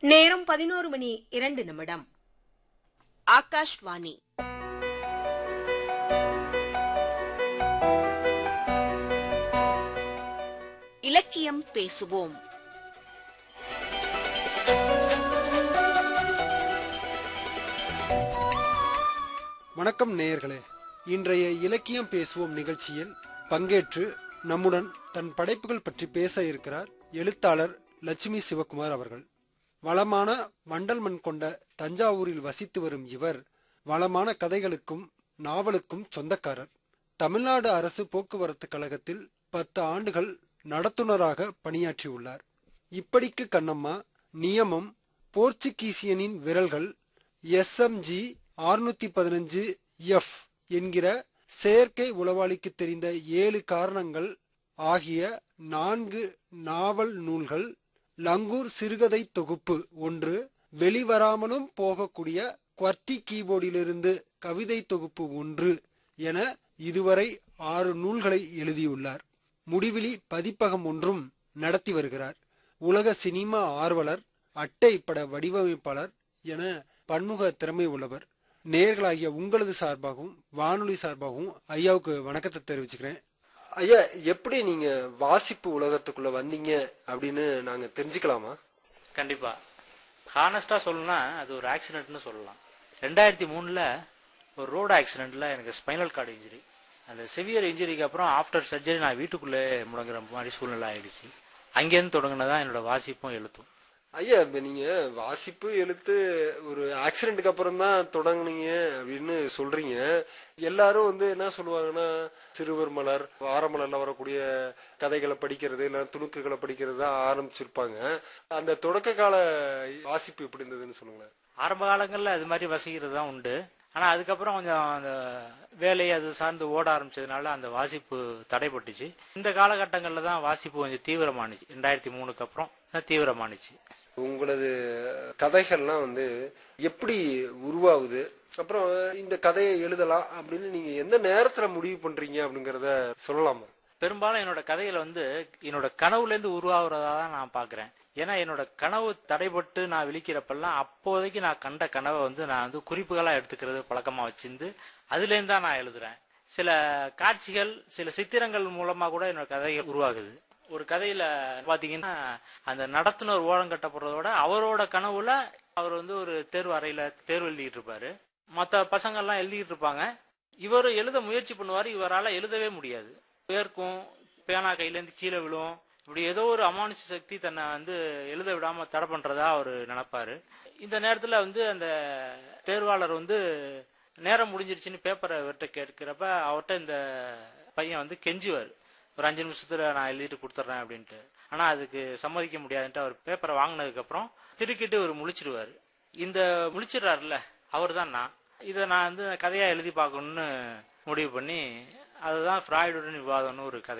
நேரம் பதினோரு மணி இரண்டு நிமிடம் ஆகாஷ்வாணி இலக்கியம் பேசுவோம் வணக்கம் நேயர்களே இன்றைய இலக்கியம் பேசுவோம் நிகழ்ச்சியில் பங்கேற்று நம்முடன் தன் படைப்புகள் பற்றி பேச இருக்கிறார் எழுத்தாளர் லட்சுமி சிவகுமார் அவர்கள் வளமான வண்டல் மண் கொண்ட தஞ்சாவூரில் வசித்து வரும் இவர் வளமான கதைகளுக்கும் நாவலுக்கும் சொந்தக்காரர் தமிழ்நாடு அரசு போக்குவரத்து கழகத்தில் பத்து ஆண்டுகள் நடத்துனராக பணியாற்றியுள்ளார் இப்படிக்கு கண்ணம்மா நியமம் போர்ச்சுகீசியனின் விரல்கள் எஸ்எம்ஜி அறுநூத்தி பதினஞ்சு எஃப் என்கிற செயற்கை உளவாளிக்கு தெரிந்த ஏழு காரணங்கள் ஆகிய நான்கு நாவல் நூல்கள் லங்கூர் சிறுகதை தொகுப்பு ஒன்று வெளிவராமலும் போகக்கூடிய குவர்ட்டி கீபோர்டிலிருந்து கவிதை தொகுப்பு ஒன்று என இதுவரை ஆறு நூல்களை எழுதியுள்ளார் முடிவிலி பதிப்பகம் ஒன்றும் நடத்தி வருகிறார் உலக சினிமா ஆர்வலர் அட்டை பட வடிவமைப்பாளர் என பன்முக திறமை உள்ளவர் நேர்களாகிய உங்களது சார்பாகவும் வானொலி சார்பாகவும் ஐயாவுக்கு வணக்கத்தை தெரிவிச்சுக்கிறேன் ஐயா எப்படி நீங்க வாசிப்பு உலகத்துக்குள்ள வந்தீங்க அப்படின்னு நாங்க தெரிஞ்சுக்கலாமா கண்டிப்பா ஹானஸ்டா சொல்லணும்னா அது ஒரு ஆக்சிடென்ட்னு சொல்லலாம் ரெண்டாயிரத்தி மூணுல ஒரு ரோடு ஆக்சிடென்ட்ல எனக்கு ஸ்பைனல் கார்டு இன்ஜுரி அந்த சிவியர் இன்ஜுரிக்கு அப்புறம் ஆஃப்டர் சர்ஜரி நான் வீட்டுக்குள்ளே முடங்குற மாதிரி சூழ்நிலை ஆயிடுச்சு அங்கேருந்து தொடங்கினதான் என்னோட வாசிப்பும் எழுத்தும் ஐயா இப்ப நீங்க வாசிப்பு எழுத்து ஒரு ஆக்சிடென்ட்டுக்கு அப்புறம் தான் தொடங்குனீங்க அப்படின்னு சொல்றீங்க எல்லாரும் வந்து என்ன சொல்லுவாங்கன்னா சிறுவர் மலர் வாரமலர்ல வரக்கூடிய கதைகளை படிக்கிறது இல்ல துணுக்குகளை படிக்கிறது தான் ஆரம்பிச்சிருப்பாங்க அந்த தொடக்க கால வாசிப்பு எப்படி இருந்ததுன்னு சொல்லுங்களேன் ஆரம்ப காலங்களில் அது மாதிரி வசிக்கிறது தான் உண்டு ஆனா அதுக்கப்புறம் கொஞ்சம் அந்த வேலை அது சார்ந்து ஓட ஆரம்பிச்சதுனால அந்த வாசிப்பு தடைப்பட்டுச்சு இந்த காலகட்டங்களில் தான் வாசிப்பு கொஞ்சம் தீவிரமானுச்சு ரெண்டாயிரத்தி மூணுக்கு அப்புறம் தான் தீவிரமானுச்சு உங்களது கதைகள்லாம் வந்து எப்படி உருவாகுது அப்புறம் இந்த கதையை எழுதலாம் அப்படின்னு நீங்க எந்த நேரத்துல முடிவு பண்றீங்க அப்படிங்கறத சொல்லலாமா பெரும்பாலும் என்னோட கதையில வந்து என்னோட கனவுல இருந்து உருவாகிறதா தான் நான் பாக்குறேன் ஏன்னா என்னோட கனவு தடைபட்டு நான் விழிக்கிறப்பெல்லாம் அப்போதைக்கு நான் கண்ட கனவை வந்து நான் வந்து குறிப்புகளா எடுத்துக்கிறது பழக்கமா வச்சிருந்து அதுல இருந்து தான் நான் எழுதுறேன் சில காட்சிகள் சில சித்திரங்கள் மூலமா கூட என்னோட கதைகள் உருவாகுது ஒரு கதையில பாத்தீங்கன்னா அந்த நடத்துனர் ஓரம் கட்டப்படுறதோட அவரோட கனவுல அவர் வந்து ஒரு தேர்வு அறையில தேர்வு எழுதிட்டு இருப்பாரு மற்ற பசங்கள்லாம் எழுதிட்டு இருப்பாங்க இவர் எழுத முயற்சி பண்ணுவாரு இவரால எழுதவே முடியாது பேர்க்கும் பேனா கையிலேருந்து கீழே விழும் இப்படி ஏதோ ஒரு அமானுஷ சக்தி தன்னை வந்து எழுத விடாம தடை பண்றதா அவர் நினைப்பாரு இந்த நேரத்துல வந்து அந்த தேர்வாளர் வந்து நேரம் முடிஞ்சிருச்சுன்னு பேப்பரை இவர்கிட்ட கேட்கிறப்ப அவர்கிட்ட இந்த பையன் வந்து கெஞ்சுவார் ஒரு அஞ்சு நிமிஷத்துல நான் எழுதிட்டு கொடுத்துட்றேன் அப்படின்ட்டு ஆனா அதுக்கு சம்மதிக்க முடியாதுன்ட்டு அவர் பேப்பரை வாங்கினதுக்கு அப்புறம் திருக்கிட்டு அவர் முழிச்சிடுவாரு இந்த முழிச்சிடுறாருல்ல அவர் தான் நான் இதை நான் வந்து கதையா எழுதி பார்க்கணும்னு முடிவு பண்ணி அதுதான் ஃப்ராய்டுடன் விவாதம்னு ஒரு கதை